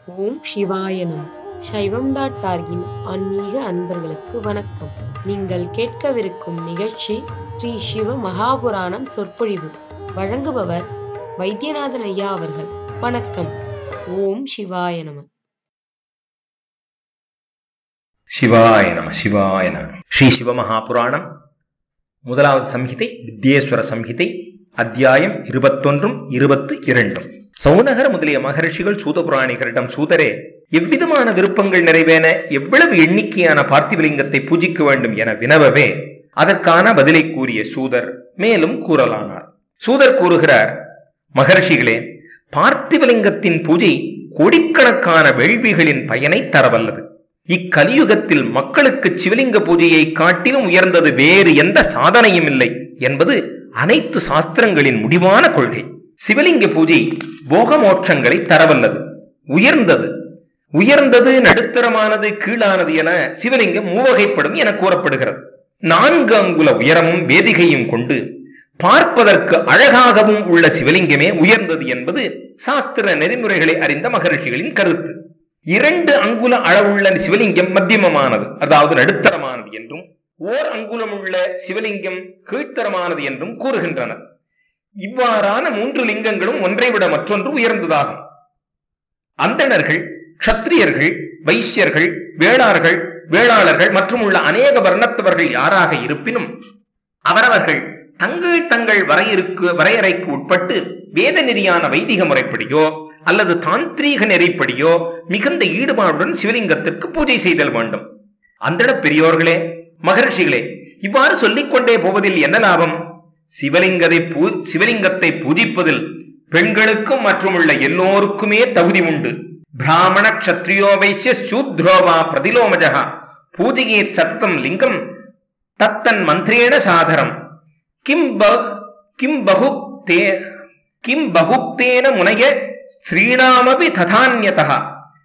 ஓம் சிவாய நம சைவம் டாட் டார்கின் ஆன்மீக அன்பர்களுக்கு வணக்கம் நீங்கள் கேட்கவிருக்கும் நிகழ்ச்சி ஸ்ரீ சிவ மகாபுராணம் சொற்பொழிவு வழங்குபவர் வைத்தியநாதன் ஐயா அவர்கள் வணக்கம் ஓம் சிவாய நம சிவாய நம சிவாய நம ஸ்ரீ சிவமகாபுராணம் முதலாவது சம்ஹிதை வித்யேஸ்வர சம்ஹிதை அத்தியாயம் இருபத்தொன்றும் இருபத்து இரண்டும் சௌனகர் முதலிய மகரிஷிகள் சூதபுராணிகரிடம் சூதரே எவ்விதமான விருப்பங்கள் நிறைவேன எவ்வளவு எண்ணிக்கையான பார்த்திவலிங்கத்தை பூஜிக்க வேண்டும் என வினவவே அதற்கான பதிலை கூறிய சூதர் மேலும் கூறலானார் சூதர் கூறுகிறார் மகர்ஷிகளே பார்த்திவலிங்கத்தின் பூஜை கோடிக்கணக்கான வேள்விகளின் பயனை தரவல்லது இக்கலியுகத்தில் மக்களுக்கு சிவலிங்க பூஜையை காட்டிலும் உயர்ந்தது வேறு எந்த சாதனையும் இல்லை என்பது அனைத்து சாஸ்திரங்களின் முடிவான கொள்கை சிவலிங்க பூஜை போக மோட்சங்களை தரவல்லது உயர்ந்தது உயர்ந்தது நடுத்தரமானது கீழானது என சிவலிங்கம் மூவகைப்படும் என கூறப்படுகிறது நான்கு அங்குல உயரமும் வேதிகையும் கொண்டு பார்ப்பதற்கு அழகாகவும் உள்ள சிவலிங்கமே உயர்ந்தது என்பது சாஸ்திர நெறிமுறைகளை அறிந்த மகரிஷிகளின் கருத்து இரண்டு அங்குல அளவுள்ள சிவலிங்கம் மத்தியமமானது அதாவது நடுத்தரமானது என்றும் ஓர் அங்குலம் உள்ள சிவலிங்கம் கீழ்த்தரமானது என்றும் கூறுகின்றனர் இவ்வாறான மூன்று லிங்கங்களும் ஒன்றை விட மற்றொன்று உயர்ந்ததாகும் அந்தணர்கள் க்ஷத்திரியர்கள் வைசியர்கள் வேளார்கள் வேளாளர்கள் மற்றும் உள்ள அநேக வர்ணத்தவர்கள் யாராக இருப்பினும் அவரவர்கள் தங்கள் தங்கள் வரையறுக்கு வரையறைக்கு உட்பட்டு வேத நெறியான வைதிக முறைப்படியோ அல்லது தாந்திரீக நெறிப்படியோ மிகுந்த ஈடுபாடுடன் சிவலிங்கத்திற்கு பூஜை செய்தல் வேண்டும் அந்தட பெரியோர்களே மகர்ஷிகளே இவ்வாறு சொல்லிக்கொண்டே போவதில் என்ன லாபம் சிவலிங்கத்தை பூ சிவலிங்கத்தை பூஜிப்பதில் பெண்களுக்கும் மற்றும் உள்ள எல்லோருக்குமே தகுதி உண்டு பிராமண க்ஷத்ரியோ வைசிய சூத்ரோவா பிரதிலோமஜகா பூஜையே சத்தம் லிங்கம் தத்தன் மந்திரேண சாதரம் கிம் கிம் பகுக்தே கிம் பகுக்தேன முனைய ஸ்திரீணாமபி ததான்யதா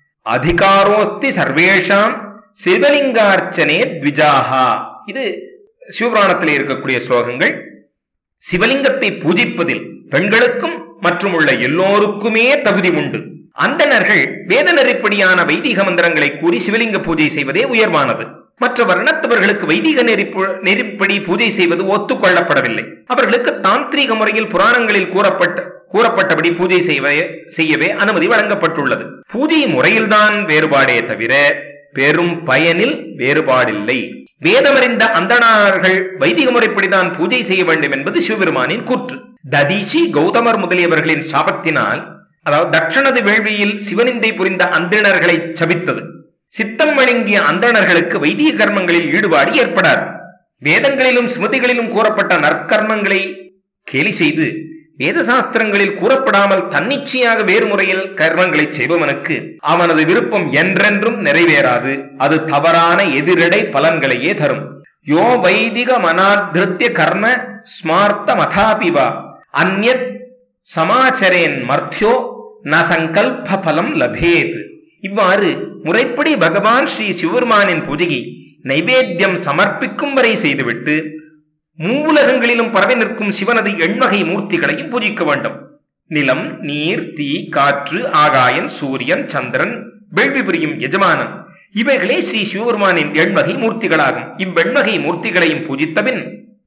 அதிகாரோஸ்தி சர்வேஷாம் சிவலிங்கார்ச்சனே த்விஜாஹா இது சிவபுராணத்தில் இருக்கக்கூடிய ஸ்லோகங்கள் சிவலிங்கத்தை பூஜிப்பதில் பெண்களுக்கும் மற்றும் உள்ள எல்லோருக்குமே தகுதி உண்டு அந்தணர்கள் வேத நெறிப்படியான வைதிக மந்திரங்களை கூறி சிவலிங்க பூஜை செய்வதே உயர்வானது மற்ற வர்ணத்தவர்களுக்கு வைதிக நெறிப்பு நெறிப்படி பூஜை செய்வது ஒத்துக்கொள்ளப்படவில்லை அவர்களுக்கு தாந்திரீக முறையில் புராணங்களில் கூறப்பட்ட கூறப்பட்டபடி பூஜை செய்வே செய்யவே அனுமதி வழங்கப்பட்டுள்ளது பூஜை முறையில்தான் வேறுபாடே தவிர பெரும் பயனில் வேறுபாடில்லை வேதமறிந்த அந்தணர்கள் வைதிக முறைப்படிதான் பூஜை செய்ய வேண்டும் என்பது சிவபெருமானின் கூற்று ததீசி கௌதமர் முதலியவர்களின் சாபத்தினால் அதாவது தட்சணது வேள்வியில் சிவனிந்தை புரிந்த அந்தணர்களை சபித்தது சித்தம் வழங்கிய அந்தணர்களுக்கு வைதிக கர்மங்களில் ஈடுபாடு ஏற்படாது வேதங்களிலும் ஸ்மிருதிகளிலும் கூறப்பட்ட நற்கர்மங்களை கேலி செய்து வேத சாஸ்திரங்களில் கூறப்படாமல் தன்னிச்சையாக வேறு முறையில் கர்மங்களை செய்பவனுக்கு அவனது விருப்பம் என்றென்றும் நிறைவேறாது அது தவறான எதிரடை பலன்களையே தரும் யோ வைதிக மனாதிருத்திய கர்ம ஸ்மார்த்த மதாபிவா அந்நத் சமாச்சரேன் மர்த்தியோ ந சங்கல்ப பலம் லபேத் இவ்வாறு முறைப்படி பகவான் ஸ்ரீ சிவபெருமானின் பூஜையை நைவேத்தியம் சமர்ப்பிக்கும் வரை செய்துவிட்டு மூவுலகங்களிலும் பரவி நிற்கும் சிவனது எண்வகை மூர்த்திகளையும் பூஜிக்க வேண்டும் நிலம் நீர் தீ காற்று ஆகாயன் சூரியன் சந்திரன் வேள்வி புரியும் எஜமானன் இவைகளே ஸ்ரீ சிவபெருமானின் எண்வகை மூர்த்திகளாகும் இவ்வெண்வகை மூர்த்திகளையும் பூஜித்தபின்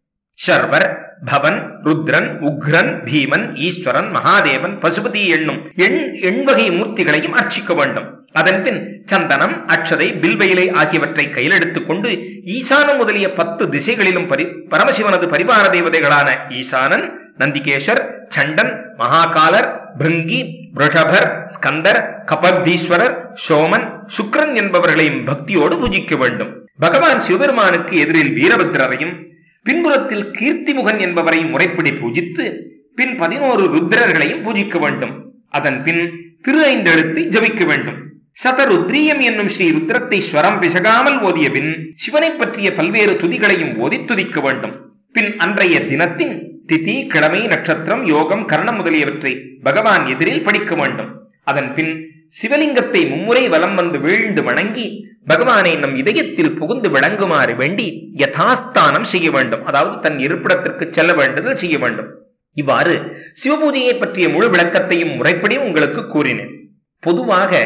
ஷர்வர் பவன் ருத்ரன் உக்ரன் பீமன் ஈஸ்வரன் மகாதேவன் பசுபதி என்னும் எண் எண்வகை மூர்த்திகளையும் அர்ச்சிக்க வேண்டும் அதன்பின் சந்தனம் அக்ஷதை பில்வயிலை ஆகியவற்றை கையில் எடுத்துக் கொண்டு ஈசானம் முதலிய பத்து திசைகளிலும் பரி பரமசிவனது பரிவார தேவதைகளான ஈசானன் நந்திகேஷர் சண்டன் மகாகாலர் பிருங்கி ரிஷபர் ஸ்கந்தர் கபர்தீஸ்வரர் சோமன் சுக்ரன் என்பவர்களையும் பக்தியோடு பூஜிக்க வேண்டும் பகவான் சிவபெருமானுக்கு எதிரில் வீரபத்ரரையும் பின்புறத்தில் கீர்த்திமுகன் என்பவரை முறைப்படி பூஜித்து பின் பதினோரு ருத்ரர்களையும் பூஜிக்க வேண்டும் அதன் பின் திரு ஐந்தெழுத்தை ஜபிக்க வேண்டும் சதருத்ரீயம் என்னும் ஸ்ரீ ருத்ரத்தை ஸ்வரம் பிசகாமல் ஓதிய பின் சிவனை பற்றிய பல்வேறு துதிகளையும் ஓதி துதிக்க வேண்டும் பின் அன்றைய தினத்தின் திதி கிழமை நட்சத்திரம் யோகம் கர்ணம் முதலியவற்றை பகவான் எதிரில் படிக்க வேண்டும் அதன் பின் சிவலிங்கத்தை மும்முறை வலம் வந்து வீழ்ந்து வணங்கி பகவானை நம் இதயத்தில் புகுந்து விளங்குமாறு வேண்டி யதாஸ்தானம் செய்ய வேண்டும் அதாவது தன் இருப்பிடத்திற்கு செல்ல வேண்டுதல் செய்ய வேண்டும் இவ்வாறு சிவபூஜையை பற்றிய முழு விளக்கத்தையும் முறைப்படி உங்களுக்கு கூறினேன் பொதுவாக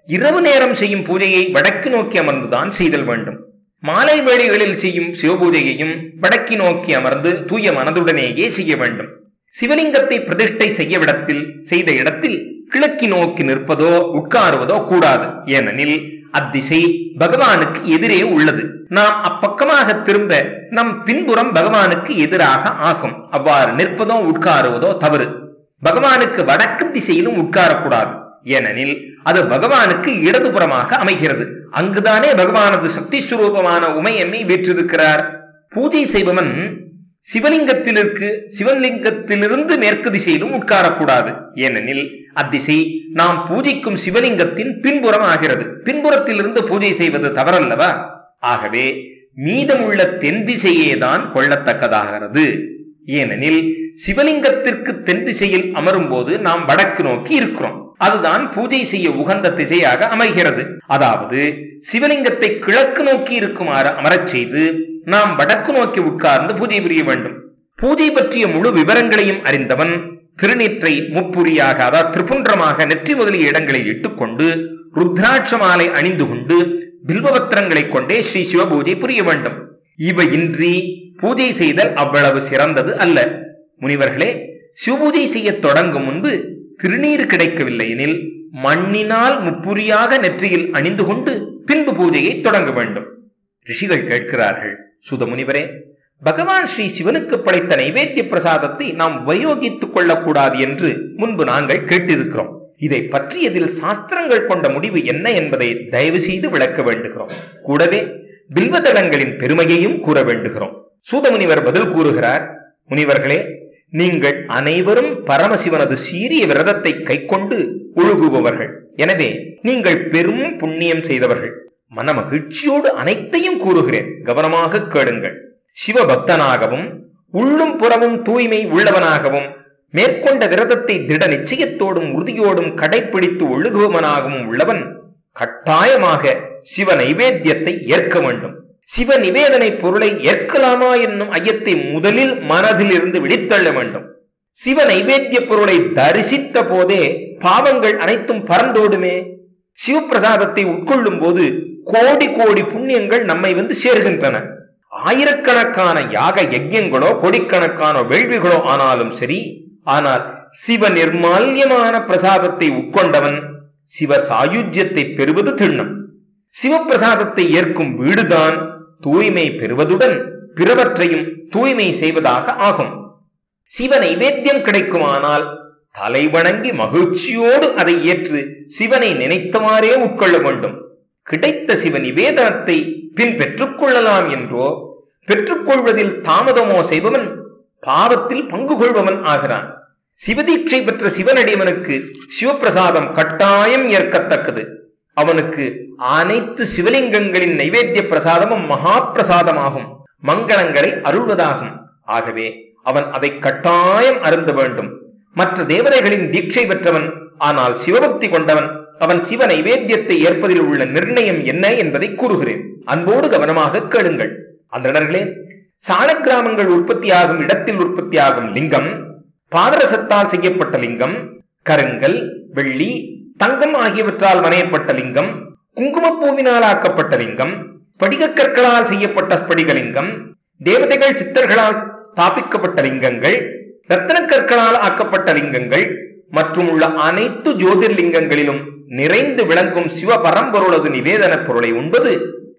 இரவு நேரம் செய்யும் பூஜையை வடக்கு நோக்கி அமர்ந்துதான் செய்தல் வேண்டும் மாலை வேளைகளில் செய்யும் சிவபூஜையையும் வடக்கி நோக்கி அமர்ந்து தூய மனதுடனேயே செய்ய வேண்டும் சிவலிங்கத்தை பிரதிஷ்டை செய்ய விடத்தில் செய்த இடத்தில் கிழக்கி நோக்கி நிற்பதோ உட்காருவதோ கூடாது ஏனெனில் அத்திசை பகவானுக்கு எதிரே உள்ளது நாம் அப்பக்கமாக திரும்ப நம் பின்புறம் பகவானுக்கு எதிராக ஆகும் அவ்வாறு நிற்பதோ உட்காருவதோ தவறு பகவானுக்கு வடக்கு திசையிலும் உட்காரக்கூடாது ஏனெனில் அது பகவானுக்கு இடதுபுறமாக அமைகிறது அங்குதானே பகவானது சக்தி சுரூபமான உமையம்மை வீற்றிருக்கிறார் பூஜை செய்பவன் சிவலிங்கத்திலிருக்கு சிவலிங்கத்திலிருந்து மேற்கு திசையிலும் உட்காரக்கூடாது ஏனெனில் அத்திசை நாம் பூஜைக்கும் சிவலிங்கத்தின் பின்புறம் ஆகிறது பின்புறத்திலிருந்து பூஜை செய்வது தவறல்லவா ஆகவே மீதமுள்ள தென் திசையே தான் கொள்ளத்தக்கதாகிறது ஏனெனில் சிவலிங்கத்திற்கு தென் திசையில் அமரும் போது நாம் வடக்கு நோக்கி இருக்கிறோம் அதுதான் பூஜை செய்ய உகந்த திசையாக அமைகிறது அதாவது சிவலிங்கத்தை கிழக்கு நோக்கி இருக்குமாறு அமரச் செய்து நாம் வடக்கு நோக்கி உட்கார்ந்து பூஜை புரிய வேண்டும் பூஜை பற்றிய முழு விவரங்களையும் அறிந்தவன் திருநீற்றை முப்புரியாக அதாவது திரிபுன்றமாக நெற்றி முதலிய இடங்களில் இட்டுக்கொண்டு ருத்ராட்ச மாலை அணிந்து கொண்டு பில்வபத்திரங்களை கொண்டே ஸ்ரீ சிவபூஜை புரிய வேண்டும் இவையின்றி பூஜை செய்தல் அவ்வளவு சிறந்தது அல்ல முனிவர்களே சிவபூஜை செய்ய தொடங்கும் முன்பு திருநீர் கிடைக்கவில்லை எனில் மண்ணினால் முப்புரியாக நெற்றியில் அணிந்து கொண்டு பின்பு பூஜையை தொடங்க வேண்டும் ரிஷிகள் கேட்கிறார்கள் சுத முனிவரே பகவான் ஸ்ரீ சிவனுக்கு படைத்த நைவேத்திய பிரசாதத்தை நாம் உபயோகித்துக் கொள்ளக்கூடாது என்று முன்பு நாங்கள் கேட்டிருக்கிறோம் இதை பற்றியதில் சாஸ்திரங்கள் கொண்ட முடிவு என்ன என்பதை தயவு செய்து விளக்க வேண்டுகிறோம் கூடவே பில்வதளங்களின் பெருமையையும் கூற வேண்டுகிறோம் சூதமுனிவர் பதில் கூறுகிறார் முனிவர்களே நீங்கள் அனைவரும் பரமசிவனது சீரிய விரதத்தை கைக்கொண்டு ஒழுகுபவர்கள் எனவே நீங்கள் பெரும் புண்ணியம் செய்தவர்கள் மன மகிழ்ச்சியோடு அனைத்தையும் கூறுகிறேன் கவனமாக கேளுங்கள் சிவபக்தனாகவும் உள்ளும் புறமும் தூய்மை உள்ளவனாகவும் மேற்கொண்ட விரதத்தை திட நிச்சயத்தோடும் உறுதியோடும் கடைப்பிடித்து ஒழுகுவனாகவும் உள்ளவன் கட்டாயமாக சிவ நைவேத்தியத்தை ஏற்க வேண்டும் சிவ நிவேதனை பொருளை ஏற்கலாமா என்னும் ஐயத்தை முதலில் மனதில் இருந்து விழித்தள்ள வேண்டும் சிவ நைவேத்திய பொருளை தரிசித்த போதே பாவங்கள் அனைத்தும் பறந்தோடுமே சிவப்பிரசாதத்தை உட்கொள்ளும் போது கோடி கோடி புண்ணியங்கள் நம்மை வந்து சேர்கின்றன ஆயிரக்கணக்கான யாக யஜ்யங்களோ கோடிக்கணக்கான வேள்விகளோ ஆனாலும் சரி ஆனால் சிவ நிர்மால்யமான பிரசாதத்தை உட்கொண்டவன் சிவ சாயுஜ்யத்தை பெறுவது திண்ணம் சிவப்பிரசாதத்தை ஏற்கும் வீடுதான் தூய்மை பெறுவதுடன் பிறவற்றையும் தூய்மை செய்வதாக ஆகும் சிவ நைவேத்தியம் கிடைக்குமானால் தலை வணங்கி மகிழ்ச்சியோடு அதை ஏற்று சிவனை நினைத்தவாறே உட்கொள்ள வேண்டும் கிடைத்த சிவ நிவேதனத்தை பின் பெற்றுக்கொள்ளலாம் என்றோ பெற்றுக்கொள்வதில் தாமதமோ செய்பவன் பாவத்தில் பங்கு கொள்பவன் ஆகிறான் சிவதீட்சை பெற்ற சிவனடியவனுக்கு சிவப்பிரசாதம் கட்டாயம் ஏற்கத்தக்கது அவனுக்கு அனைத்து சிவலிங்கங்களின் நைவேத்திய பிரசாதமும் மகா பிரசாதமாகும் மங்களங்களை அருள்வதாகும் ஆகவே அவன் அதை கட்டாயம் அருந்த வேண்டும் மற்ற தேவதைகளின் தீட்சை பெற்றவன் ஆனால் சிவபக்தி கொண்டவன் அவன் சிவ நைவேத்தியத்தை ஏற்பதில் உள்ள நிர்ணயம் என்ன என்பதை கூறுகிறேன் அன்போடு கவனமாக கேளுங்கள் அந்தணர்களே சால கிராமங்கள் உற்பத்தியாகும் இடத்தில் உற்பத்தியாகும் லிங்கம் பாதரசத்தால் செய்யப்பட்ட லிங்கம் கருங்கல் வெள்ளி தங்கம் ஆகியவற்றால் வரையப்பட்ட லிங்கம் குங்குமப்பூவினால் ஆக்கப்பட்ட லிங்கம் படிகக் கற்களால் செய்யப்பட்ட ஸ்படிகலிங்கம் தேவதைகள் சித்தர்களால் ஸ்தாபிக்கப்பட்ட லிங்கங்கள் ரத்தன கற்களால் ஆக்கப்பட்ட லிங்கங்கள் மற்றும் உள்ள அனைத்து ஜோதிர்லிங்கங்களிலும் நிறைந்து விளங்கும் சிவ பரம்பொருளது நிவேதன பொருளை உண்பது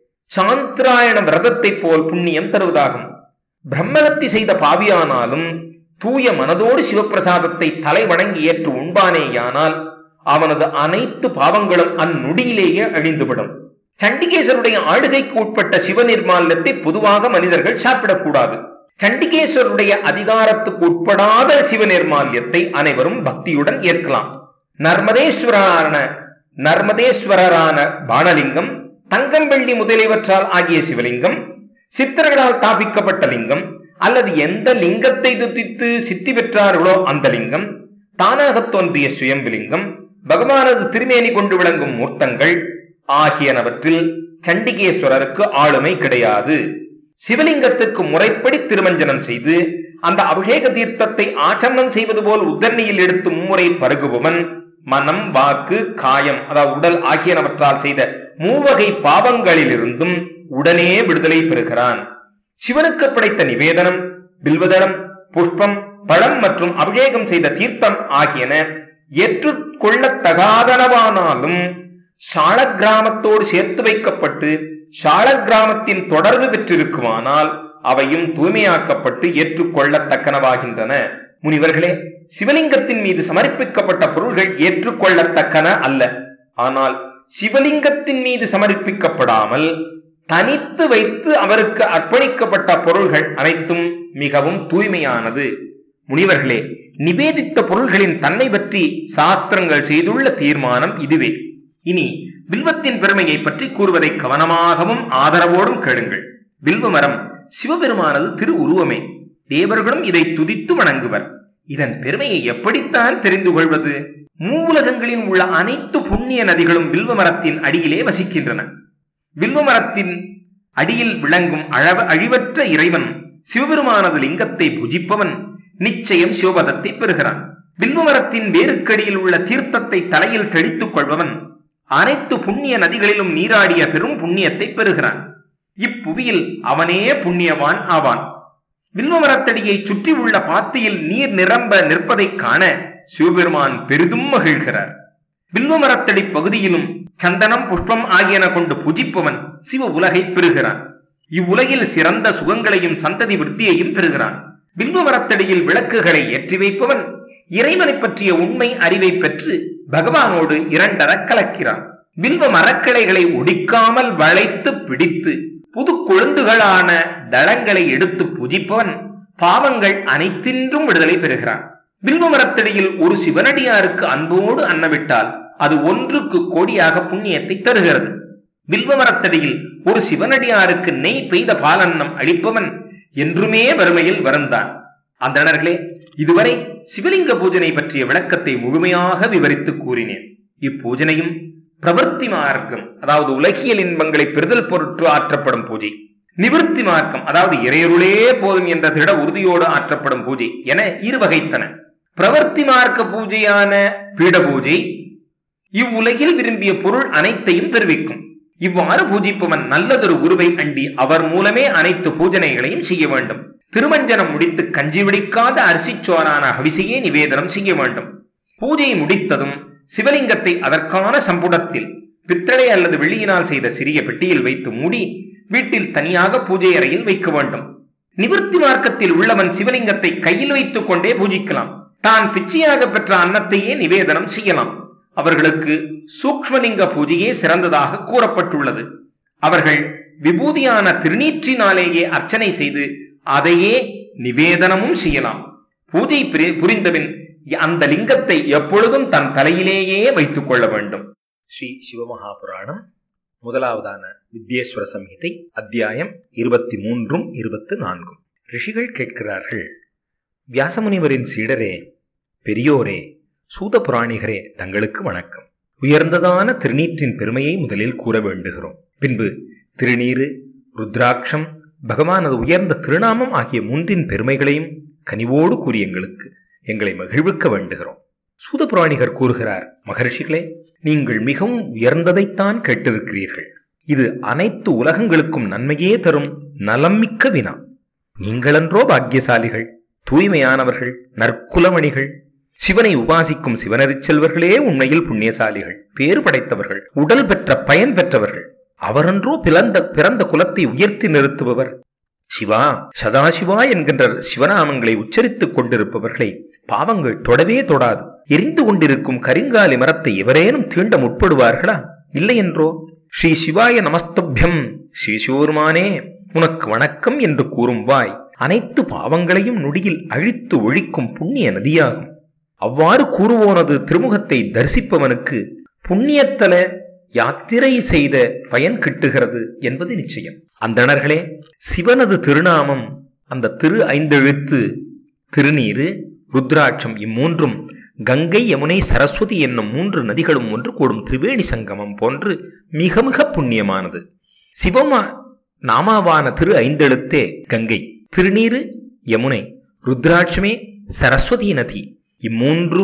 சாந்திராயண விரதத்தை போல் புண்ணியம் தருவதாகும் பிரம்மகத்தி செய்த பாவியானாலும் தூய மனதோடு சிவப்பிரசாதத்தை தலை வணங்கி ஏற்று உண்பானேயானால் அவனது அனைத்து பாவங்களும் அந்நொடியிலேயே அழிந்துவிடும் சண்டிகேஸ்வருடைய ஆளுகைக்கு உட்பட்ட சிவநிர்மாலத்தை பொதுவாக மனிதர்கள் சாப்பிடக்கூடாது சண்டிகேஸ்வருடைய அதிகாரத்துக்கு உட்படாத சிவநிர்மால்யத்தை அனைவரும் பக்தியுடன் ஏற்கலாம் நர்மதேஸ்வரரான நர்மதேஸ்வரரான பானலிங்கம் தங்கம் வெள்ளி முதலியவற்றால் ஆகிய சிவலிங்கம் சித்தர்களால் தாபிக்கப்பட்ட லிங்கம் அல்லது எந்த லிங்கத்தை துதித்து சித்தி பெற்றார்களோ அந்த லிங்கம் தானாக தோன்றிய சுயம்புலிங்கம் பகவானது திருமேனி கொண்டு விளங்கும் மூர்த்தங்கள் ஆகியனவற்றில் சண்டிகேஸ்வரருக்கு ஆளுமை கிடையாது சிவலிங்கத்துக்கு முறைப்படி திருமஞ்சனம் செய்து அந்த அபிஷேக தீர்த்தத்தை ஆச்சமனம் செய்வது போல் உத்தரணியில் எடுத்து மும்முறை பருகுபவன் மனம் வாக்கு காயம் அதாவது உடல் ஆகியனவற்றால் செய்த மூவகை பாவங்களிலிருந்தும் உடனே விடுதலை பெறுகிறான் சிவனுக்கு படைத்த நிவேதனம் பில்வதளம் புஷ்பம் பழம் மற்றும் அபிஷேகம் செய்த தீர்த்தம் ஆகியன ஏற்றுக்கொள்ளத்தகாதனவானாலும் சால கிராமத்தோடு சேர்த்து வைக்கப்பட்டு சால கிராமத்தின் தொடர்பு பெற்றிருக்குமானால் அவையும் தூய்மையாக்கப்பட்டு ஏற்றுக்கொள்ளத்தக்கனவாகின்றன முனிவர்களே சிவலிங்கத்தின் மீது சமர்ப்பிக்கப்பட்ட பொருள்கள் ஏற்றுக்கொள்ளத்தக்கன அல்ல ஆனால் சிவலிங்கத்தின் மீது சமர்ப்பிக்கப்படாமல் தனித்து வைத்து அவருக்கு அர்ப்பணிக்கப்பட்ட பொருள்கள் அனைத்தும் மிகவும் தூய்மையானது முனிவர்களே நிவேதித்த பொருள்களின் தன்மை பற்றி சாஸ்திரங்கள் செய்துள்ள தீர்மானம் இதுவே இனி வில்வத்தின் பெருமையை பற்றி கூறுவதை கவனமாகவும் ஆதரவோடும் கேளுங்கள் வில்வ மரம் சிவபெருமானது திரு உருவமே தேவர்களும் இதை துதித்து வணங்குவர் இதன் பெருமையை எப்படித்தான் தெரிந்து கொள்வது மூவுலகங்களில் உள்ள அனைத்து புண்ணிய நதிகளும் வில்வ மரத்தின் அடியிலே வசிக்கின்றன வில்வ மரத்தின் அடியில் விளங்கும் அழவ அழிவற்ற இறைவன் சிவபெருமானது லிங்கத்தை புஜிப்பவன் நிச்சயம் சிவபதத்தை பெறுகிறான் வில்வ மரத்தின் வேருக்கடியில் உள்ள தீர்த்தத்தை தலையில் தெளித்துக் கொள்பவன் அனைத்து புண்ணிய நதிகளிலும் நீராடிய பெரும் புண்ணியத்தை பெறுகிறான் இப்புவியில் அவனே புண்ணியவான் ஆவான் வில்வ மரத்தடியை சுற்றி உள்ள பாத்தியில் நீர் நிரம்ப நிற்பதைக் காண சிவபெருமான் பெரிதும் மகிழ்கிறார் வில்வ மரத்தடி பகுதியிலும் சந்தனம் புஷ்பம் ஆகியன கொண்டு புஜிப்பவன் சிவ உலகை பெறுகிறான் இவ்வுலகில் சிறந்த சுகங்களையும் சந்ததி விருத்தியையும் பெறுகிறான் வில்வ மரத்தடியில் விளக்குகளை ஏற்றி வைப்பவன் இறைவனை பற்றிய உண்மை அறிவை பெற்று பகவானோடு இரண்டர கலக்கிறான் வில்வ மரக்கிளைகளை ஒடிக்காமல் வளைத்து பிடித்து புது கொழுந்துகளான தளங்களை எடுத்து புஜிப்பவன் பாவங்கள் அனைத்தின்றும் விடுதலை பெறுகிறான் வில்வ மரத்தடியில் ஒரு சிவனடியாருக்கு அன்போடு அன்னவிட்டால் அது ஒன்றுக்கு கோடியாக புண்ணியத்தை தருகிறது வில்வ மரத்தடியில் ஒரு சிவனடியாருக்கு நெய் பெய்த பாலன்னம் அளிப்பவன் என்றுமே வறுமையில் வருந்தான் அந்தணர்களே இதுவரை சிவலிங்க பூஜனை பற்றிய விளக்கத்தை முழுமையாக விவரித்து கூறினேன் இப்பூஜனையும் பிரவர்த்தி மார்க்கம் அதாவது உலகியல் இன்பங்களை பெறுதல் பொருட்டு ஆற்றப்படும் பூஜை நிவர்த்தி மார்க்கம் அதாவது இறையருளே போதும் என்ற திட உறுதியோடு ஆற்றப்படும் பூஜை என இரு வகைத்தன பிரவர்த்தி மார்க்க பூஜையான பீட பூஜை இவ்வுலகில் விரும்பிய பொருள் அனைத்தையும் தெரிவிக்கும் இவ்வாறு பூஜிப்பவன் நல்லதொரு குருவை அண்டி அவர் மூலமே அனைத்து பூஜனைகளையும் செய்ய வேண்டும் திருமஞ்சனம் முடித்து கஞ்சி விடிக்காத அரிசிச்சோரான ஹவிசையே நிவேதனம் செய்ய வேண்டும் பூஜை முடித்ததும் சிவலிங்கத்தை அதற்கான சம்புடத்தில் பித்தளை அல்லது வெள்ளியினால் செய்த சிறிய பெட்டியில் வைத்து மூடி வீட்டில் தனியாக பூஜை அறையில் வைக்க வேண்டும் நிவர்த்தி மார்க்கத்தில் உள்ளவன் சிவலிங்கத்தை கையில் வைத்துக் கொண்டே பூஜிக்கலாம் தான் பிச்சையாக பெற்ற அன்னத்தையே நிவேதனம் செய்யலாம் அவர்களுக்கு சூக்ஷ்மலிங்க பூஜையே சிறந்ததாக கூறப்பட்டுள்ளது அவர்கள் விபூதியான திருநீற்றினாலேயே அர்ச்சனை செய்து அதையே நிவேதனமும் செய்யலாம் பூஜை புரி- புரிந்தபின் அந்த லிங்கத்தை எப்பொழுதும் தன் தலையிலேயே வைத்துக் கொள்ள வேண்டும் ஸ்ரீ சிவமகாபுராணம் முதலாவதான வித்யேஸ்வர சம்ஹிதை அத்தியாயம் இருபத்தி மூன்றும் இருபத்து நான்கும் ரிஷிகள் கேட்கிறார்கள் வியாசமுனிவரின் சீடரே பெரியோரே சூத புராணிகரே தங்களுக்கு வணக்கம் உயர்ந்ததான திருநீற்றின் பெருமையை முதலில் கூற வேண்டுகிறோம் பின்பு திருநீறு ருத்ராட்சம் பகவானது உயர்ந்த திருநாமம் ஆகிய மூன்றின் பெருமைகளையும் கனிவோடு கூறி எங்களுக்கு எங்களை மகிழ்விக்க வேண்டுகிறோம் சூத புராணிகர் கூறுகிறார் மகர்ஷிகளே நீங்கள் மிகவும் உயர்ந்ததைத்தான் கேட்டிருக்கிறீர்கள் இது அனைத்து உலகங்களுக்கும் நன்மையே தரும் நலம்மிக்க வினா நீங்களன்றோ பாக்கியசாலிகள் தூய்மையானவர்கள் நற்குலமணிகள் சிவனை உபாசிக்கும் சிவனரிச் செல்வர்களே உண்மையில் புண்ணியசாலிகள் பேறு படைத்தவர்கள் உடல் பெற்ற பயன் பெற்றவர்கள் அவரன்றோ பிறந்த பிறந்த குலத்தை உயர்த்தி நிறுத்துபவர் சிவா சதாசிவா என்கின்ற சிவநாமங்களை உச்சரித்துக் கொண்டிருப்பவர்களை பாவங்கள் தொடவே தொடாது எரிந்து கொண்டிருக்கும் கரிங்காலி மரத்தை எவரேனும் தீண்ட முற்படுவார்களா இல்லை என்றோ ஸ்ரீ சிவாய நமஸ்தப்யம் ஸ்ரீ சிவருமானே உனக்கு வணக்கம் என்று கூறும் வாய் அனைத்து பாவங்களையும் நொடியில் அழித்து ஒழிக்கும் புண்ணிய நதியாகும் அவ்வாறு கூறுவோனது திருமுகத்தை தரிசிப்பவனுக்கு புண்ணியத்தல யாத்திரை செய்த பயன் கிட்டுகிறது என்பது நிச்சயம் அந்தணர்களே சிவனது திருநாமம் அந்த திரு ஐந்தெழுத்து திருநீரு ருத்ராட்சம் இம்மூன்றும் கங்கை யமுனை சரஸ்வதி என்னும் மூன்று நதிகளும் ஒன்று கூடும் திரிவேணி சங்கமம் போன்று மிக மிக புண்ணியமானது சிவமா நாமாவான திரு ஐந்தெழுத்தே கங்கை திருநீரு யமுனை ருத்ராட்சமே சரஸ்வதி நதி இம்மூன்றும்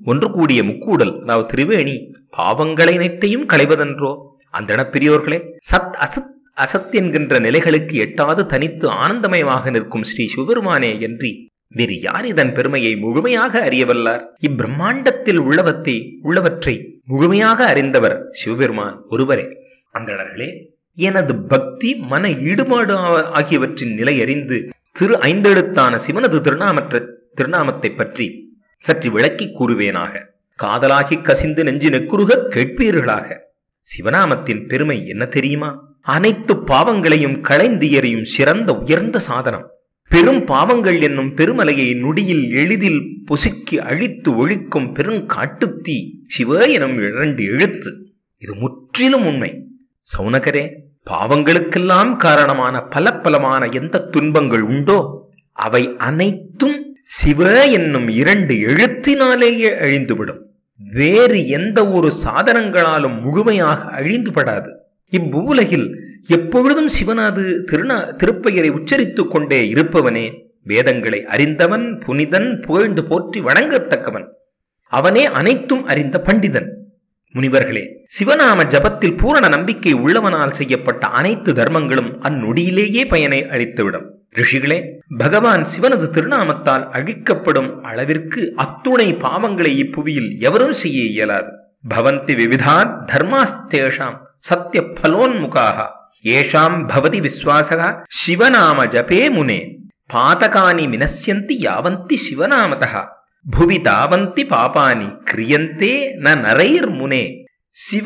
ஒன்று கூடிய முக்கூடல் அதாவது திருவேணி பாவங்களை அனைத்தையும் களைவதென்றோ அந்த பெரியோர்களே சத் அசத் அசத் என்கின்ற நிலைகளுக்கு எட்டாது தனித்து ஆனந்தமயமாக நிற்கும் ஸ்ரீ சிவபெருமானே என்று வேறு யார் இதன் பெருமையை முழுமையாக அறியவல்லார் இப்பிரம்மாண்டத்தில் உள்ளவத்தை உள்ளவற்றை முழுமையாக அறிந்தவர் சிவபெருமான் ஒருவரே அந்தணர்களே எனது பக்தி மன ஈடுபாடு ஆ- ஆகியவற்றின் நிலை அறிந்து திரு ஐந்தெழுத்தான சிவனது திருநாமற்ற திருநாமத்தை பற்றி சற்று விளக்கி கூறுவேனாக காதலாகி கசிந்து நெஞ்சு நெக்குருக கேட்பீர்களாக சிவநாமத்தின் பெருமை என்ன தெரியுமா அனைத்து பாவங்களையும் களைந்து எறியும் சிறந்த உயர்ந்த சாதனம் பெரும் பாவங்கள் என்னும் பெருமலையை நொடியில் எளிதில் பொசுக்கி அழித்து ஒழிக்கும் பெருங்காட்டுத்தீ சிவ எனும் இரண்டு எழுத்து இது முற்றிலும் உண்மை சௌனகரே பாவங்களுக்கெல்லாம் காரணமான பல பலமான எந்த துன்பங்கள் உண்டோ அவை அனைத்தும் சிவ என்னும் இரண்டு எழுத்தினாலேயே அழிந்துவிடும் வேறு எந்த ஒரு சாதனங்களாலும் முழுமையாக அழிந்துபடாது இவ்வுலகில் எப்பொழுதும் சிவனாது திருநா திருப்பெயரை உச்சரித்துக் கொண்டே இருப்பவனே வேதங்களை அறிந்தவன் புனிதன் புகழ்ந்து போற்றி வணங்கத்தக்கவன் அவனே அனைத்தும் அறிந்த பண்டிதன் முனிவர்களே சிவநாம ஜபத்தில் பூரண நம்பிக்கை உள்ளவனால் செய்யப்பட்ட அனைத்து தர்மங்களும் அந்நொடியிலேயே பயனை அளித்துவிடும் ரிஷிகளே பகவான் சிவனது திருநாமத்தால் அழிக்கப்படும் அளவிற்கு அத்துணை பாவங்களை இப்புவியில் எவரும் செய்ய இயலாது பவந்தி விவிதா தர்மாஸ்தேஷாம் சத்திய பலோன்முகாக ஏஷாம் பவதி விஸ்வாசகா சிவநாம ஜபே முனே பாதகானி வினஸ்யந்தி யாவந்தி சிவநாமதா புவி தாவந்தி பாபானி கிரியந்தே ந நரைர் முனே சிவ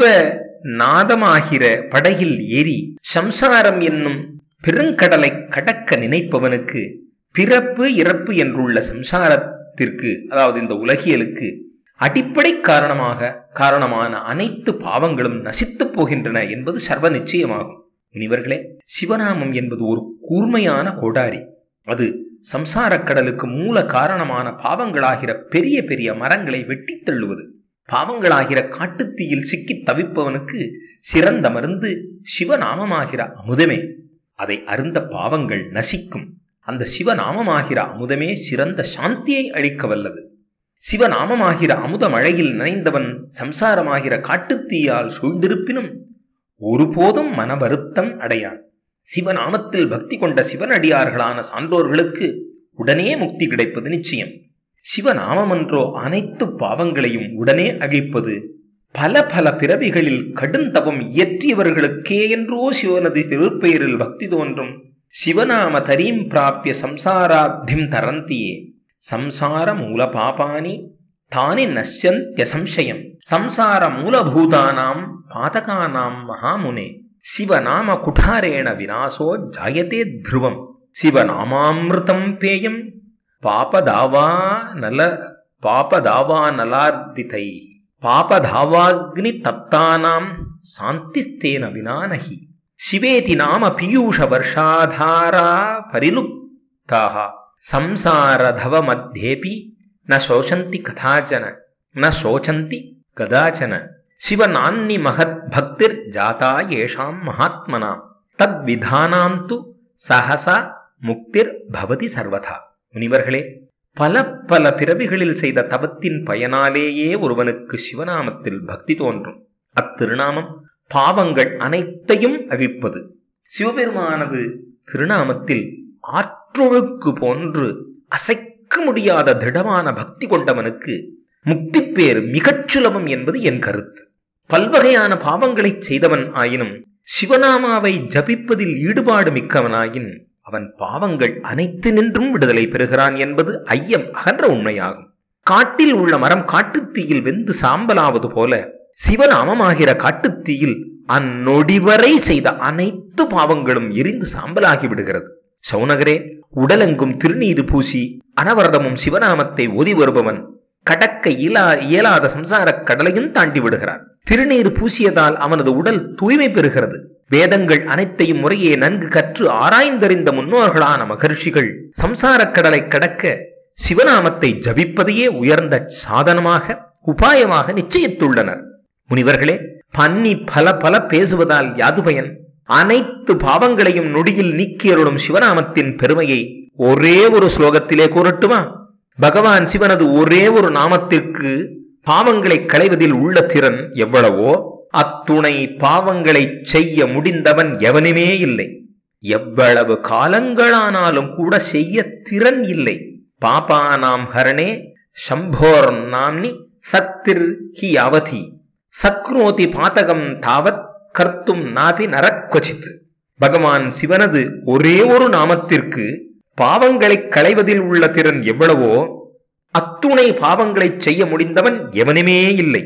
நாதமாகிற படகில் ஏறி சம்சாரம் என்னும் பெருங்கடலை கடக்க நினைப்பவனுக்கு பிறப்பு இறப்பு என்றுள்ள சம்சாரத்திற்கு அதாவது இந்த உலகியலுக்கு அடிப்படை காரணமாக காரணமான அனைத்து பாவங்களும் நசித்துப் போகின்றன என்பது சர்வ நிச்சயமாகும் இனிவர்களே சிவநாமம் என்பது ஒரு கூர்மையான கோடாரி அது சம்சாரக் கடலுக்கு மூல காரணமான பாவங்களாகிற பெரிய பெரிய மரங்களை வெட்டித் தள்ளுவது பாவங்களாகிற காட்டுத்தீயில் சிக்கித் தவிப்பவனுக்கு சிறந்த மருந்து சிவநாமமாகிற அமுதமே அதை அருந்த பாவங்கள் நசிக்கும் அந்த சிவநாமமாகிற அமுதமே சிறந்த சாந்தியை அளிக்க வல்லது சிவநாமமாகிற அமுத மழையில் நனைந்தவன் சம்சாரமாகிற காட்டுத்தீயால் சூழ்ந்திருப்பினும் ஒருபோதும் மன வருத்தம் அடையான் சிவநாமத்தில் பக்தி கொண்ட சிவனடியார்களான சான்றோர்களுக்கு உடனே முக்தி கிடைப்பது நிச்சயம் சிவநாமமன்றோ அனைத்து பாவங்களையும் உடனே அழிப்பது பல பல பிறவிகளில் கடுந்தவம் இயற்றியவர்களுக்கே என்றோ சிவனது திருப்பெயரில் பக்தி தோன்றும் சிவநாம தரீம் பிராப்பிய சம்சாராப்திம் தரந்தியே சம்சார மூல பாபானி தானி நஷ்யந்திய சம்சயம் சம்சார மூலபூதானாம் பாதகானாம் மகாமுனே சிவநாம குடாரேண விநாசோ ஜாயதே த்ருவம் சிவநாமாமிருதம் பேயம் பாபதாவா நல பாபதாவா நலார்திதை பாபதாவாக்னி தப்தானாம் சாந்திஸ்தேன வினானஹி சிவேதி நாம பீயூஷ வர்ஷாதாரா பரிலுப்தாக சம்சாரதவ மத்தியேபி ந சோஷந்தி கதாச்சன ந சோச்சந்தி கதாச்சன சிவநான்னி மகத் பக்திர் ஜாதா ஏஷாம் மகாத்மனாம் தத் விதானாம் து சஹசா முக்திர் பவதி சர்வதா முனிவர்களே பல பல பிறவிகளில் செய்த தவத்தின் பயனாலேயே ஒருவனுக்கு சிவநாமத்தில் பக்தி தோன்றும் அத்திருநாமம் பாவங்கள் அனைத்தையும் அழிப்பது சிவபெருமானது திருநாமத்தில் ஆற்றொழுக்கு போன்று அசைக்க முடியாத திடமான பக்தி கொண்டவனுக்கு முக்திப்பேர் மிகச் சுலபம் என்பது என் கருத்து பல்வகையான பாவங்களைச் செய்தவன் ஆயினும் சிவநாமாவை ஜபிப்பதில் ஈடுபாடு மிக்கவனாயின் அவன் பாவங்கள் அனைத்து நின்றும் விடுதலை பெறுகிறான் என்பது ஐயம் அகன்ற உண்மையாகும் காட்டில் உள்ள மரம் காட்டுத்தீயில் வெந்து சாம்பலாவது போல சிவநாமமாகிற காட்டுத்தீயில் அந்நொடிவரை செய்த அனைத்து பாவங்களும் எரிந்து சாம்பலாகி விடுகிறது சௌனகரே உடலெங்கும் திருநீரு பூசி அனவரதமும் சிவநாமத்தை ஓதி வருபவன் கடக்க இயலா இயலாத சம்சாரக் கடலையும் தாண்டி விடுகிறான் திருநீர் பூசியதால் அவனது உடல் தூய்மை பெறுகிறது வேதங்கள் அனைத்தையும் முறையே நன்கு கற்று ஆராய்ந்தறிந்த முன்னோர்களான மகர்ஷிகள் சம்சாரக் கடலை கடக்க சிவநாமத்தை ஜபிப்பதையே உயர்ந்த சாதனமாக உபாயமாக நிச்சயித்துள்ளனர் முனிவர்களே பன்னி பல பல பேசுவதால் யாது பயன் அனைத்து பாவங்களையும் நொடியில் நீக்கியருளும் சிவநாமத்தின் பெருமையை ஒரே ஒரு ஸ்லோகத்திலே கூறட்டுமா பகவான் சிவனது ஒரே ஒரு நாமத்திற்கு பாவங்களை களைவதில் உள்ள திறன் எவ்வளவோ அத்துணை பாவங்களை செய்ய முடிந்தவன் எவனுமே இல்லை எவ்வளவு காலங்களானாலும் கூட செய்ய திறன் இல்லை பாபானாம் ஹரணே சம்போர் நாம்னி சத்திர் ஹி அவதி சக்ரோதி பாதகம் தாவத் கர்த்தும் நாபி நரக்வச்சித் பகவான் சிவனது ஒரே ஒரு நாமத்திற்கு பாவங்களை களைவதில் உள்ள திறன் எவ்வளவோ அத்துணை பாவங்களை செய்ய முடிந்தவன் எவனுமே இல்லை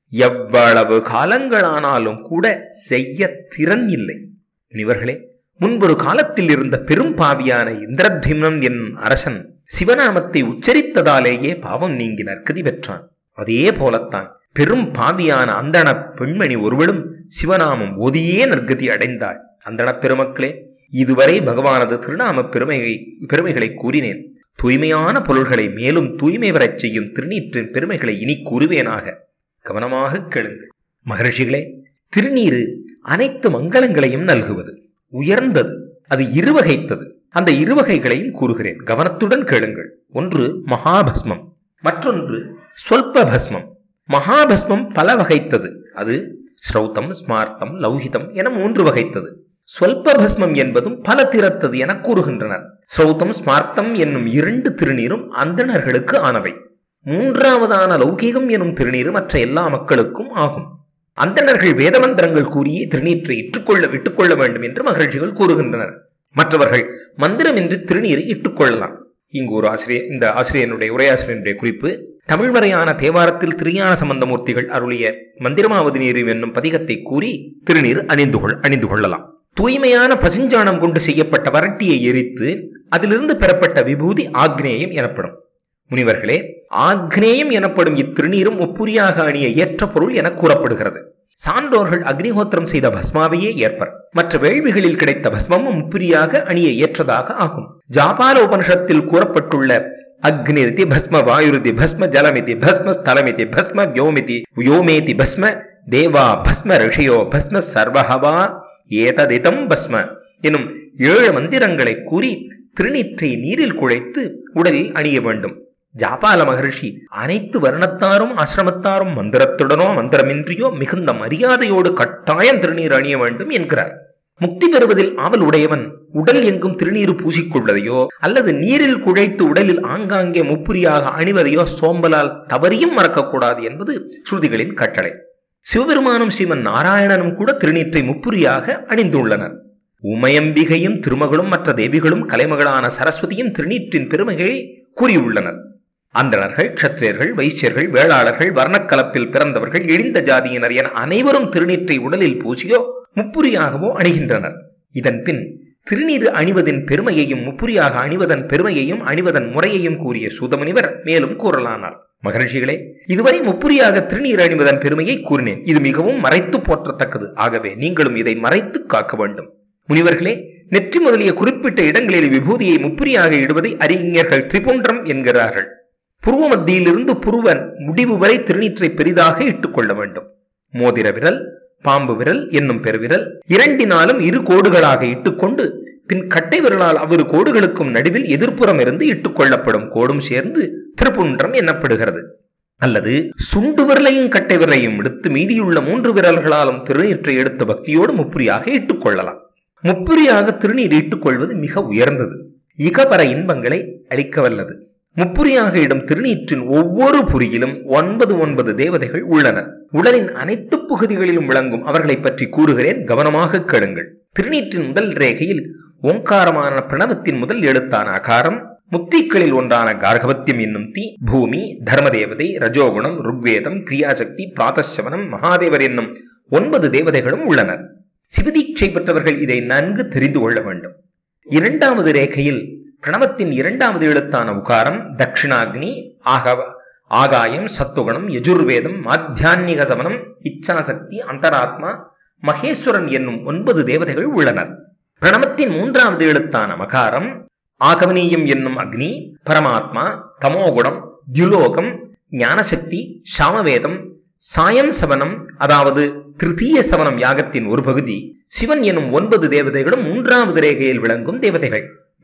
எவ்வளவு காலங்களானாலும் கூட செய்ய திறன் இல்லை இவர்களே முன்பொரு காலத்தில் இருந்த பெரும் பாவியான இந்திரத்யும்னன் என்னும் அரசன் சிவநாமத்தை உச்சரித்ததாலேயே பாவம் நீங்கி நற்கதி பெற்றான் அதே போலத்தான் பெரும் பாவியான அந்தண பெண்மணி ஒருவளும் சிவநாமம் ஓதியே நற்கதி அடைந்தாள் அந்தண பெருமக்களே இதுவரை பகவானது திருநாம பெருமையை பெருமைகளை கூறினேன் தூய்மையான பொருள்களை மேலும் தூய்மை வரச் செய்யும் திருநீற்றின் பெருமைகளை இனி கூறுவேனாக கவனமாக கேளுங்கள் மகர்ஷிகளே திருநீரு அனைத்து மங்களங்களையும் நல்குவது உயர்ந்தது அது இருவகைத்தது அந்த இருவகைகளையும் கூறுகிறேன் கவனத்துடன் கேளுங்கள் ஒன்று மகாபஸ்மம் மற்றொன்று சொல்ப பஸ்மம் மகாபஸ்மம் பல வகைத்தது அது ஸ்ரௌத்தம் ஸ்மார்த்தம் லௌகிதம் என மூன்று வகைத்தது சொல்ப பஸ்மம் என்பதும் பல திறத்தது என கூறுகின்றனர் ஸ்ரௌத்தம் ஸ்மார்த்தம் என்னும் இரண்டு திருநீரும் அந்தணர்களுக்கு ஆனவை மூன்றாவதான லௌகீகம் எனும் திருநீரு மற்ற எல்லா மக்களுக்கும் ஆகும் அந்தணர்கள் வேதமந்திரங்கள் கூறியே திருநீற்றை இட்டுக்கொள்ள விட்டுக்கொள்ள வேண்டும் என்று மகர்ஷிகள் கூறுகின்றனர் மற்றவர்கள் மந்திரமின்றி திருநீரை இட்டுக்கொள்ளலாம் இங்கு ஒரு ஆசிரியர் இந்த ஆசிரியனுடைய உரையாசிரியனுடைய குறிப்பு தமிழ் வரையான தேவாரத்தில் திருஞான சம்பந்தமூர்த்திகள் அருளிய மந்திரமாவது நீர் என்னும் பதிகத்தை கூறி திருநீர் அணிந்து கொள் அணிந்து கொள்ளலாம் தூய்மையான பசுஞ்சாணம் கொண்டு செய்யப்பட்ட வரட்டியை எரித்து அதிலிருந்து பெறப்பட்ட விபூதி ஆக்னேயம் எனப்படும் முனிவர்களே ஆக்னேயம் எனப்படும் இத்திருநீரும் ஒப்புரியாக அணிய ஏற்ற பொருள் என கூறப்படுகிறது சான்றோர்கள் அக்னிஹோத்திரம் செய்த பஸ்மாவையே ஏற்பர் மற்ற வேள்விகளில் கிடைத்த பஸ்மமும் முப்புரியாக அணிய ஏற்றதாக ஆகும் ஜாபால உபனிஷத்தில் கூறப்பட்டுள்ள அக்னிரிதி பஸ்ம வாயுரிதி பஸ்ம ஜலமிதி பஸ்ம ஸ்தலமிதி பஸ்ம வ்யோமிதி வ்யோமேதி பஸ்ம தேவா பஸ்ம ரிஷியோ பஸ்ம சர்வஹவா ஏததிதம் பஸ்ம எனும் ஏழு மந்திரங்களை கூறி திருநீற்றை நீரில் குழைத்து உடலில் அணிய வேண்டும் ஜாபால மகர்ஷி அனைத்து வர்ணத்தாரும் ஆசிரமத்தாரும் மந்திரத்துடனோ மந்திரமின்றியோ மிகுந்த மரியாதையோடு கட்டாயம் திருநீர் அணிய வேண்டும் என்கிறார் முக்தி பெறுவதில் ஆவல் உடையவன் உடல் எங்கும் திருநீர் பூசிக்கொள்வதையோ அல்லது நீரில் குழைத்து உடலில் ஆங்காங்கே முப்புரியாக அணிவதையோ சோம்பலால் தவறியும் மறக்கக்கூடாது என்பது ஸ்ருதிகளின் கட்டளை சிவபெருமானும் ஸ்ரீமன் நாராயணனும் கூட திருநீற்றை முப்புரியாக அணிந்துள்ளனர் உமையம்பிகையும் திருமகளும் மற்ற தேவிகளும் கலைமகளான சரஸ்வதியும் திருநீற்றின் பெருமைகளை கூறியுள்ளனர் அந்தணர்கள் க்ஷத்திரியர்கள் வைசியர்கள் வேளாளர்கள் வர்ணக்கலப்பில் பிறந்தவர்கள் இழிந்த ஜாதியினர் என அனைவரும் திருநீற்றை உடலில் பூசியோ முப்புரியாகவோ அணிகின்றனர் இதன் பின் திருநீர் அணிவதின் பெருமையையும் முப்புரியாக அணிவதன் பெருமையையும் அணிவதன் முறையையும் கூறிய சூதமுனிவர் மேலும் கூறலானார் மகர்ஷிகளே இதுவரை முப்புரியாக திருநீர் அணிவதன் பெருமையை கூறினேன் இது மிகவும் மறைத்து போற்றத்தக்கது ஆகவே நீங்களும் இதை மறைத்து காக்க வேண்டும் முனிவர்களே நெற்றி முதலிய குறிப்பிட்ட இடங்களில் விபூதியை முப்புரியாக இடுவதை அறிஞர்கள் திரிபுன்றம் என்கிறார்கள் புருவ மத்தியிலிருந்து புருவன் முடிவு வரை திருநீற்றை பெரிதாக இட்டுக்கொள்ள வேண்டும் மோதிர விரல் பாம்பு விரல் என்னும் பெருவிரல் இரண்டினாலும் இரு கோடுகளாக இட்டுக்கொண்டு பின் கட்டை விரலால் அவ்விரு கோடுகளுக்கும் நடுவில் எதிர்ப்புறம் இருந்து இட்டுக்கொள்ளப்படும் கோடும் சேர்ந்து திருப்புன்றம் எனப்படுகிறது அல்லது சுண்டு விரலையும் கட்டை விரலையும் எடுத்து மீதியுள்ள மூன்று விரல்களாலும் திருநீற்றை எடுத்து பக்தியோடு முப்புரியாக இட்டுக்கொள்ளலாம் முப்புரியாக திருநீர் இட்டுக்கொள்வது மிக உயர்ந்தது இகபர இன்பங்களை அளிக்க வல்லது முப்புரியாக இடும் திருநீற்றின் ஒவ்வொரு புரியிலும் ஒன்பது ஒன்பது தேவதைகள் உள்ளனர் உடலின் அனைத்து பகுதிகளிலும் விளங்கும் அவர்களை பற்றி கூறுகிறேன் கவனமாக கேளுங்கள் திருநீற்றின் முதல் ரேகையில் ஓங்காரமான பிரணவத்தின் முதல் எழுத்தான அகாரம் முத்திக்களில் ஒன்றான கார்கவத்தியம் என்னும் தீ பூமி தர்மதேவதை ரஜோகுணம் ருக்வேதம் கிரியாசக்தி பிராதசவனம் மகாதேவர் என்னும் ஒன்பது தேவதைகளும் உள்ளனர் சிவதீட்சை பெற்றவர்கள் இதை நன்கு தெரிந்து கொள்ள வேண்டும் இரண்டாவது ரேகையில் பிரணவத்தின் இரண்டாவது எழுத்தான உகாரம் தட்சிணாக்னி ஆகவ ஆகாயம் சத்துகுணம் யஜுர்வேதம் மாத்தியான்மிக சமனம் இச்சாசக்தி அந்தராத்மா மகேஸ்வரன் என்னும் ஒன்பது தேவதைகள் உள்ளனர் பிரணவத்தின் மூன்றாவது எழுத்தான மகாரம் ஆகவனீயம் என்னும் அக்னி பரமாத்மா தமோகுணம் துலோகம் ஞானசக்தி சாமவேதம் சாயம் சவனம் அதாவது திருத்தீய சவனம் யாகத்தின் ஒரு பகுதி சிவன் எனும் ஒன்பது தேவதைகளும் மூன்றாவது ரேகையில் விளங்கும் தேவதைகள்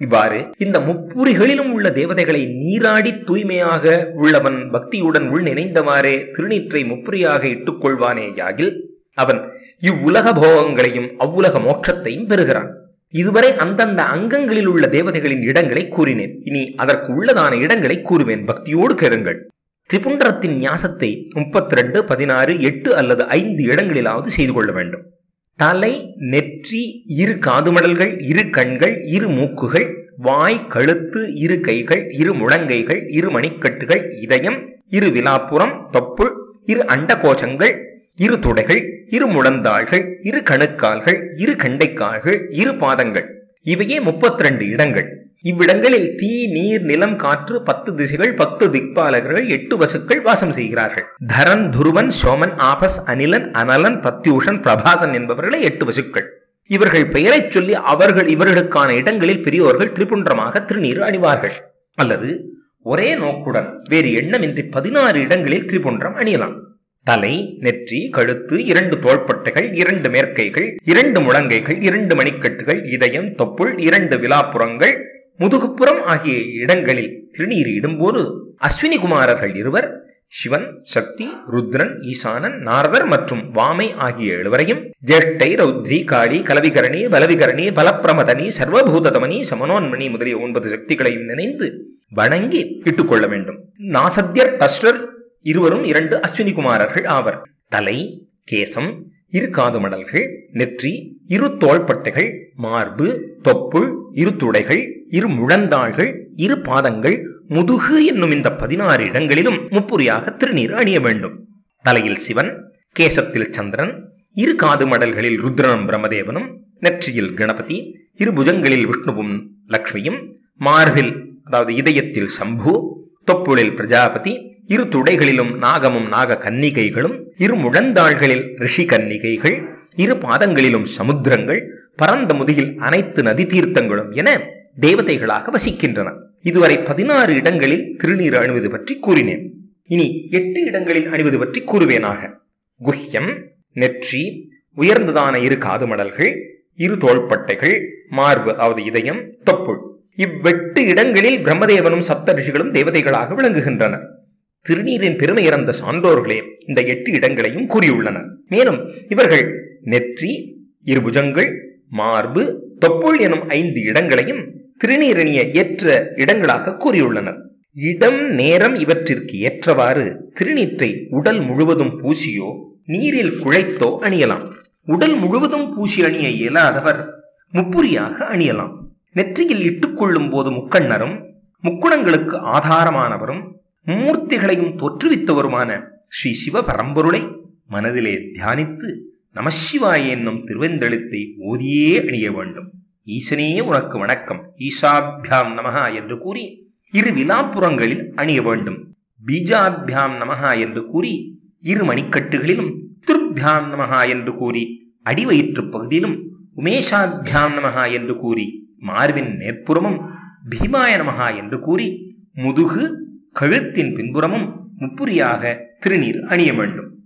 இவ்வாறு இந்த முப்புரிகளிலும் உள்ள தேவதைகளை நீராடி தூய்மையாக உள்ளவன் பக்தியுடன் உள் நினைந்தவாறே திருநீற்றை முப்புரியாக இட்டுக் கொள்வானே யாகில் அவன் இவ்வுலக போகங்களையும் அவ்வுலக மோட்சத்தையும் பெறுகிறான் இதுவரை அந்தந்த அங்கங்களில் உள்ள தேவதைகளின் இடங்களை கூறினேன் இனி அதற்கு உள்ளதான இடங்களை கூறுவேன் பக்தியோடு கேளுங்கள் திரிபுண்டரத்தின் ஞாசத்தை முப்பத்தி ரெண்டு பதினாறு எட்டு அல்லது ஐந்து இடங்களிலாவது செய்து கொள்ள வேண்டும் தலை நெற்றி இரு காதுமடல்கள் இரு கண்கள் இரு மூக்குகள் வாய் கழுத்து இரு கைகள் இரு முழங்கைகள் இரு மணிக்கட்டுகள் இதயம் இரு விலாப்புறம் தொப்புள் இரு அண்டகோஷங்கள் இரு துடைகள் இரு முழந்தாள்கள் இரு கணுக்கால்கள் இரு கண்டைக்கால்கள் இரு பாதங்கள் இவையே முப்பத்தி ரெண்டு இடங்கள் இவ்விடங்களில் தீ நீர் நிலம் காற்று பத்து திசைகள் பத்து திக்பாலகர்கள் எட்டு வசுக்கள் வாசம் செய்கிறார்கள் தரன் துருவன் சோமன் ஆபஸ் அனிலன் அனலன் பத்யூஷன் பிரபாசன் என்பவர்களே எட்டு வசுக்கள் இவர்கள் பெயரைச் சொல்லி அவர்கள் இவர்களுக்கான இடங்களில் பெரியோர்கள் திரிபுன்றமாக திருநீர் அணிவார்கள் அல்லது ஒரே நோக்குடன் வேறு எண்ணமின்றி பதினாறு இடங்களில் திரிபுன்றம் அணியலாம் தலை நெற்றி கழுத்து இரண்டு தோள்பட்டைகள் இரண்டு மேற்கைகள் இரண்டு முழங்கைகள் இரண்டு மணிக்கட்டுகள் இதயம் தொப்புள் இரண்டு விலாப்புறங்கள் முதுகுப்புறம் ஆகிய இடங்களில் திருநீர் இடும்போது அஸ்வினி குமாரர்கள் இருவர் சிவன் சக்தி ருத்ரன் ஈசானன் நாரதர் மற்றும் வாமை ஆகிய எழுவரையும் ஜேஷ்டை ரௌத்ரி காளி கலவிகரணி பலவிகரணி பலப்பிரமதனி சர்வபூததமனி சமனோன்மணி முதலிய ஒன்பது சக்திகளையும் நினைந்து வணங்கி இட்டுக்கொள்ள வேண்டும் நாசத்யர் தஸ்ரர் இருவரும் இரண்டு அஸ்வினி குமாரர்கள் ஆவர் தலை கேசம் இரு காது மடல்கள் நெற்றி இரு தோள்பட்டைகள் மார்பு தொப்புள் இரு துடைகள் இரு முழந்தாள்கள் இரு பாதங்கள் முதுகு என்னும் இந்த பதினாறு இடங்களிலும் முப்புரியாக திருநீர் அணிய வேண்டும் தலையில் சிவன் கேசத்தில் சந்திரன் இரு காது மடல்களில் ருத்ரனும் பிரம்மதேவனும் நெற்றியில் கணபதி இரு புஜங்களில் விஷ்ணுவும் லக்ஷ்மியும் மார்பில் அதாவது இதயத்தில் சம்பு தொப்புளில் பிரஜாபதி இரு துடைகளிலும் நாகமும் நாக கன்னிகைகளும் இரு முழந்தாள்களில் ரிஷி கன்னிகைகள் இரு பாதங்களிலும் சமுத்திரங்கள் பரந்த முதுகில் அனைத்து நதி தீர்த்தங்களும் என தேவதைகளாக வசிக்கின்றன இதுவரை பதினாறு இடங்களில் திருநீர் அணிவது பற்றி கூறினேன் இனி எட்டு இடங்களில் அணிவது பற்றி கூறுவேனாக குஹ்யம் நெற்றி உயர்ந்ததான இரு காது மடல்கள் இரு தோள்பட்டைகள் மார்பு அதாவது இதயம் தொப்புள் இவ்வெட்டு இடங்களில் பிரம்மதேவனும் சப்த ரிஷிகளும் தேவதைகளாக விளங்குகின்றனர் திருநீரின் பெருமை இறந்த சான்றோர்களே இந்த எட்டு இடங்களையும் கூறியுள்ளனர் மேலும் இவர்கள் நெற்றி இருபுஜங்கள் மார்பு தொப்புள் எனும் ஐந்து இடங்களையும் திருநீரணிய ஏற்ற இடங்களாக கூறியுள்ளனர் இடம் நேரம் இவற்றிற்கு ஏற்றவாறு திருநீற்றை உடல் முழுவதும் பூசியோ நீரில் குழைத்தோ அணியலாம் உடல் முழுவதும் பூசி அணிய இயலாதவர் முப்புரியாக அணியலாம் நெற்றியில் இட்டுக்கொள்ளும் போது முக்கண்ணரும் முக்குணங்களுக்கு ஆதாரமானவரும் மூர்த்திகளையும் தோற்றுவித்தவருமான ஸ்ரீ சிவ பரம்பொருளை மனதிலே தியானித்து நமசிவாய என்னும் திருவெந்தெழுத்தை ஓதியே அணிய வேண்டும் ஈசனே உனக்கு வணக்கம் ஈசாபியாம் நமஹா என்று கூறி இரு விலாப்புறங்களில் அணிய வேண்டும் பீஜாபியாம் நமஹா என்று கூறி இரு மணிக்கட்டுகளிலும் திருப்யாம் நமஹா என்று கூறி அடிவயிற்று பகுதியிலும் உமேஷாபியாம் நமஹா என்று கூறி மார்பின் மேற்புறமும் பீமாய நமஹா என்று கூறி முதுகு கழுத்தின் பின்புறமும் முப்புரியாக திருநீர் அணிய வேண்டும்